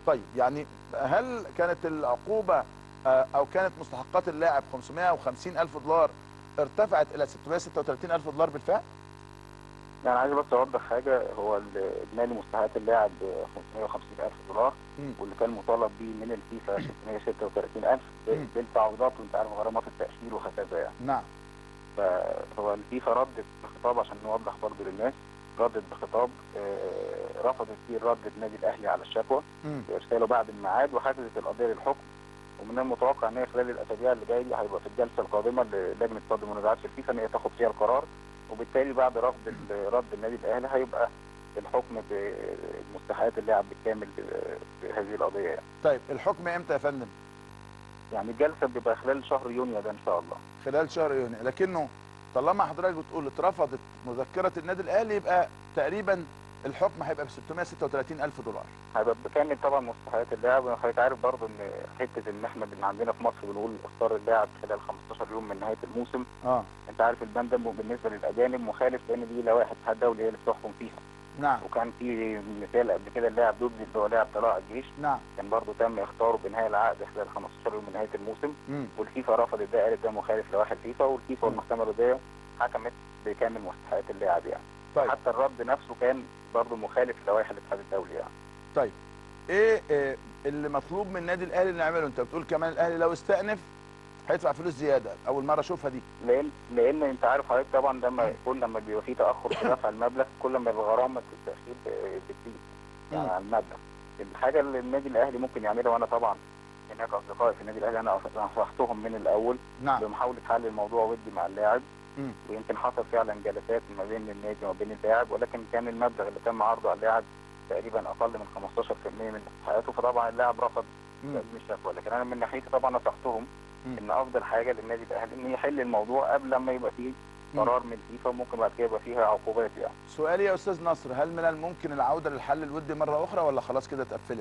طيب يعني هل كانت العقوبه آه، او كانت مستحقات اللاعب 550 الف دولار ارتفعت الى 636 الف دولار بالفعل يعني عايز بس اوضح حاجه هو اجمالي مستحقات اللاعب 550 الف دولار مم. واللي كان مطالب بيه من الفيفا 636 الف مم. بالتعويضات وانت عارف غرامات التاشير وهكذا يعني نعم فهو الفيفا ردت بخطاب عشان نوضح برضه للناس ردت بخطاب آه، رفضت فيه الرد النادي الاهلي على الشكوى مم. بارساله بعد الميعاد وحجزت القضيه للحكم ومن المتوقع ان هي خلال الاسابيع اللي جايه دي هيبقى في الجلسه القادمه للجنه صد منازعات في الفيفا ان هي تاخد فيها القرار وبالتالي بعد رفض ال- رد النادي الاهلي هيبقى الحكم بمستحقات اللاعب بالكامل في هذه القضيه يعني. طيب الحكم امتى يا فندم يعني الجلسه بيبقى خلال شهر يونيو ده ان شاء الله. خلال شهر يونيو لكنه طالما حضرتك بتقول اترفضت مذكره النادي الاهلي يبقى تقريبا الحكم هيبقى ب 636 الف دولار هيبقى بكامل طبعا مستحقات اللاعب وحضرتك عارف برضه ان حته ان احنا اللي عندنا في مصر بنقول اختار اللاعب خلال 15 يوم من نهايه الموسم اه انت عارف البند ده بالنسبه للاجانب مخالف لان دي لوائح الاتحاد الدولي هي اللي بتحكم فيها نعم وكان في مثال قبل كده اللاعب دوبلي اللي هو لاعب طلائع الجيش نعم كان برضه تم اختاره بانهاء العقد خلال 15 يوم من نهايه الموسم مم. والفيفا رفضت ده قالت ده مخالف لوائح الفيفا والفيفا مم. والمحكمه الرياضيه حكمت بكامل مستحقات اللاعب يعني طيب حتى الرد نفسه كان برضه مخالف لوائح الاتحاد الدولي يعني طيب ايه آه، اللي مطلوب من النادي الاهلي اللي نعمله انت بتقول كمان الاهلي لو استأنف هيدفع فلوس زياده اول مره اشوفها دي لان لان انت عارف حضرتك طبعا لما كل لما بيبقى في تاخر في دفع المبلغ كل ما الغرامه في التاخير ب- بتزيد يعني مم. على المبلغ الحاجه اللي النادي الاهلي ممكن يعملها وانا طبعا هناك اصدقائي في النادي الاهلي انا نصحتهم من الاول نعم بمحاوله حل الموضوع ودي مع اللاعب مم. ويمكن حصل فعلا جلسات ما بين النادي وما بين اللاعب ولكن كان المبلغ اللي تم عرضه على اللاعب تقريبا اقل من 15% من حياته فطبعا اللاعب رفض مم. تقديم الشكوى لكن انا من ناحيتي طبعا نصحتهم مم. ان افضل حاجه للنادي الاهلي ان يحل الموضوع قبل لما يبقى فيه مم. قرار من الفيفا وممكن بعد كده يبقى فيها عقوبات يعني سؤالي يا استاذ نصر هل من الممكن العوده للحل الودي مره اخرى ولا خلاص كده اتقفلت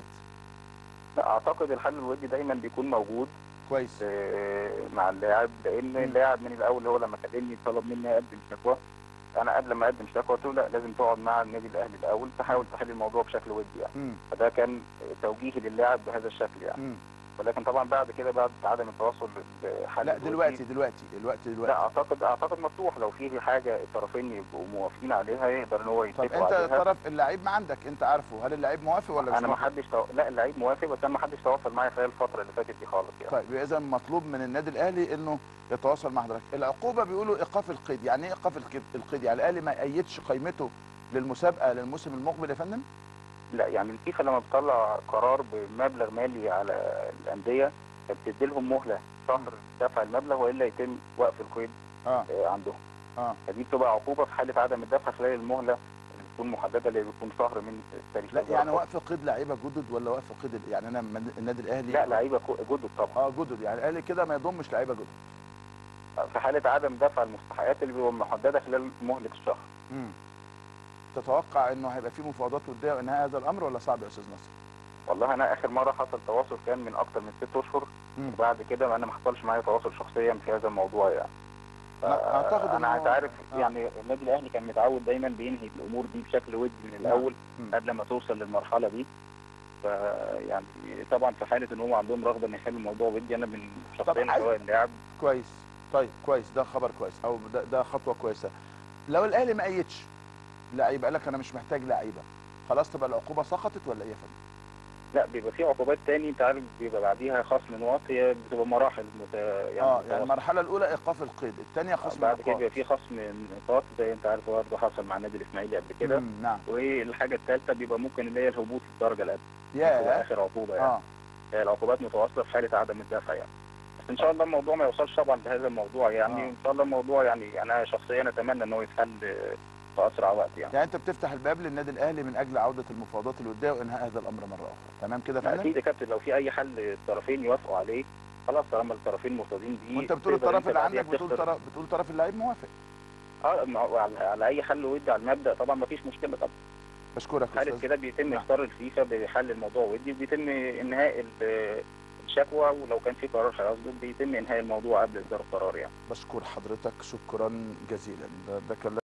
لا اعتقد الحل الودي دايما بيكون موجود كويس آه، مع اللاعب لان اللاعب من الاول هو لما كلمني طلب مني اقدم شكوى انا قبل ما اقدم شكوى قلت له لا لازم تقعد مع النادي الاهلي الاول تحاول تحل الموضوع بشكل ودي يعني مم. فده كان توجيهي للاعب بهذا الشكل يعني مم. ولكن طبعا بعد كده بعد عدم التواصل لحل لا الودي، دلوقتي دلوقتي دلوقتي لا دلوقتي اعتقد اعتقد مفتوح لو في حاجه الطرفين يبقوا موافقين عليها يقدر ان هو طب يتفقوا انت عليها طرف اللعيب ما عندك انت عارفه هل اللعيب موافق ولا مش انا ما موافق حدش تو... لا اللعيب موافق بس انا ما حدش تواصل معايا خلال الفتره اللي فاتت دي خالص يعني طيب اذا مطلوب من النادي الاهلي انه يتواصل مع حضرتك العقوبه بيقولوا ايقاف القيد يعني ايه ايقاف القيد- القيد يعني الاهلي ما يأيدش قيمته للمسابقه للموسم المقبل يا فندم لا يعني الفيفا لما بتطلع قرار بمبلغ مالي على الانديه بتدي لهم مهله شهر دفع المبلغ والا يتم وقف القيد اه آه، عندهم اه فدي بتبقى عقوبه في حاله عدم الدفع خلال المهله اللي بتكون محدده اللي بتكون شهر من تاريخ لا صدور يعني القرار. وقف قيد لعيبه جدد ولا وقف قيد ال- يعني انا من النادي الاهلي لا لعيبه كو- جدد طبعا اه جدد يعني الاهلي كده ما يضمش لعيبه جدد في حاله عدم دفع المستحقات اللي بيبقى محدده خلال مهله الشهر امم تتوقع انه هيبقى في مفاوضات وديه وانهاء هذا الامر ولا صعب يا استاذ نصر؟ والله انا اخر مره حصل تواصل كان من اكتر من ست اشهر مم. وبعد كده انا ما حصلش معايا تواصل شخصيا في هذا الموضوع يعني لا، أعتقد إن انا هو- عايز عارف آه. يعني النادي الاهلي كان متعود دايما بينهي الامور دي بشكل ودي من الاول مم. قبل ما توصل للمرحله دي فيعني طبعا في حاله ان هم عندهم رغبه ان يحلوا الموضوع ودي انا من شخصيا عايز- سواء اللاعب كويس طيب كويس ده خبر كويس او ده, ده خطوه كويسه لو الاهلي ما ايدش لعيبه قال لك انا مش محتاج لعيبه خلاص تبقى العقوبه سقطت ولا ايه يا فندم؟ لا بيبقى في عقوبات تاني انت عارف بيبقى بعديها خصم نقاط هي بتبقى مراحل مت... يعني, اه يعني متواصلة. المرحله الاولى ايقاف القيد الثانيه خصم بعد كده النقاط. بيبقى في خصم نقاط زي انت عارف برضه حصل مع النادي الاسماعيلي قبل كده مم، نعم والحاجه الثالثه بيبقى ممكن اللي هي الهبوط في الدرجه الادنى بتبقى يا اخر عقوبه يعني اه هي العقوبات متواصله في حاله عدم الدفع يعني بس ان شاء الله الموضوع ما يوصلش طبعا لهذا الموضوع يعني آه. ان شاء الله الموضوع يعني انا شخصيا اتمنى ان هو يتحل في اسرع وقت يعني يعني انت بتفتح الباب للنادي الاهلي من اجل عوده المفاوضات الوديه وانهاء هذا الامر مره اخرى تمام كده يا فندم؟ اكيد يا كابتن لو في اي حل الطرفين يوافقوا عليه خلاص طالما الطرفين مرتضين بيه وانت بتقول تقدر الطرف انت اللي بعديها عندك بتقول تختار- طرف بتقول طرف اللعيب موافق اه ما هو على, على اي حل ودي على المبدا طبعا ما فيش مشكله طبعا بشكرك حاله استاذ كده بيتم نعم. اختار الفيفا بحل الموضوع ودي وبيتم انهاء ال- الشكوى ولو كان في قرار هيصدر بيتم انهاء الموضوع قبل اصدار القرار يعني بشكر حضرتك شكرا جزيلا ده, ده كلام